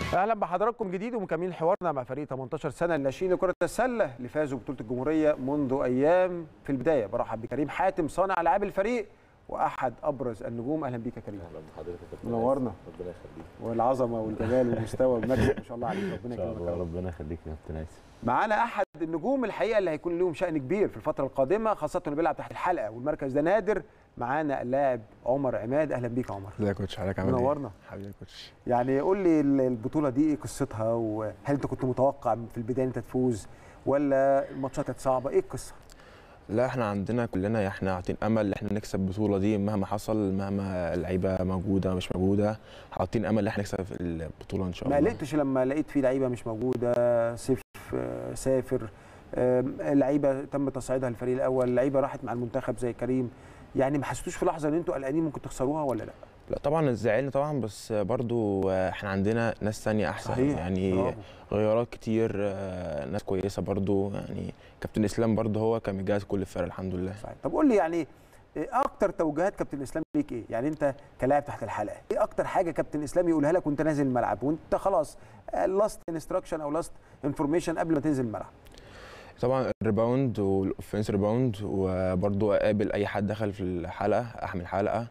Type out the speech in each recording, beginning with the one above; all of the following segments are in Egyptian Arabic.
اهلا بحضراتكم جديد ومكملين حوارنا مع فريق 18 سنه الناشئين لكره السله اللي فازوا ببطوله الجمهوريه منذ ايام في البدايه برحب بكريم حاتم صانع العاب الفريق واحد ابرز النجوم اهلا بيك يا كريم اهلا بحضرتك يا كابتن منورنا. آسف. ربنا يخليك والعظمه والجمال والمستوى والمكسب ما شاء الله عليك ربنا ان شاء يكرمك الله يا رب. ربنا يخليك يا كابتن آسف. معانا احد النجوم الحقيقه اللي هيكون لهم شان كبير في الفتره القادمه خاصه انه بيلعب تحت الحلقه والمركز ده نادر معانا اللاعب عمر عماد اهلا بيك يا عمر ازيك يا كوتش حضرتك عامل ايه؟ منورنا. حبيبي يا كوتش يعني قول لي ال- البطوله دي ايه قصتها وهل انت كنت متوقع في البدايه ان انت تفوز ولا الماتشات كانت صعبه ايه القصه لا احنا عندنا كلنا احنا حاطين امل ان احنا نكسب البطوله دي مهما حصل مهما اللعيبه موجوده مش موجوده حاطين امل ان احنا نكسب البطوله ان شاء ما الله قلقتش لما لقيت في لعيبه مش موجوده سيف آه، سافر آم، لعيبه تم تصعيدها للفريق الاول لعيبه راحت مع المنتخب زي كريم يعني ما حسيتوش في لحظه ان انتوا قلقانين ممكن تخسروها ولا لا لا طبعا زعلنا طبعا بس برضو احنا عندنا ناس تانية احسن صحيح يعني برافو. غيارات كتير اه، ناس كويسه برضو يعني كابتن اسلام برضو هو كان مجهز كل الفرق الحمد لله صحيح. طب قول لي يعني إيه اكتر توجيهات كابتن اسلام ليك ايه يعني انت كلاعب تحت الحلقه ايه اكتر حاجه كابتن اسلام يقولها لك وانت نازل الملعب وانت خلاص لاست انستراكشن او لاست انفورميشن قبل ما تنزل الملعب طبعا الريباوند والاوفنس ريباوند وبرضو اقابل اي حد دخل في الحلقه احمل حلقه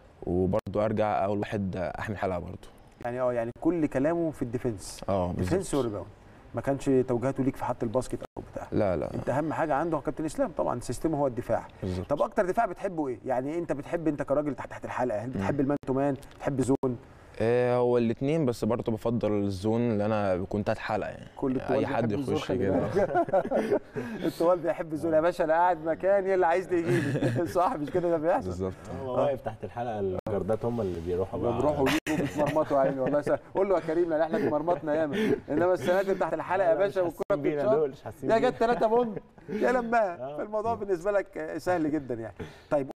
وبرضو ارجع اول واحد احمل حلقه برضو يعني اه يعني كل كلامه في الديفنس اه ديفنس بالظبط وريباوند ما كانش توجيهاته ليك في حط الباسكت او بتاع لا لا انت اهم حاجه عنده كابتن اسلام طبعا سيستمه هو الدفاع بالظبط طب اكتر دفاع بتحبه ايه يعني انت بتحب انت كراجل تحت تحت الحلقه هل بتحب المان تو مان بتحب زون آه هو الاثنين بس برضه بفضل الزون اللي انا بكون تحت حلقه يعني كل الطوال اي حد بيحب الزون، يخش خلي كده بالك. الطوال بيحب الزون يا باشا انا قاعد مكاني اللي عايز يجيبي صح مش كده ده بيحصل بالظبط هو واقف تحت الحلقه الجردات هم اللي بيروحوا بقى بنروحوا ويجوا بيتمرمطوا يا عيني والله سهل. قول له يا كريم لان احنا اتمرمطنا ياما انما السناتر تحت الحلقه يا باشا والكره بينا بتتشاط دول مش حاسين يا بينا. جت ثلاثة بوند يا لمها آه. فالموضوع بالنسبه لك سهل جدا يعني طيب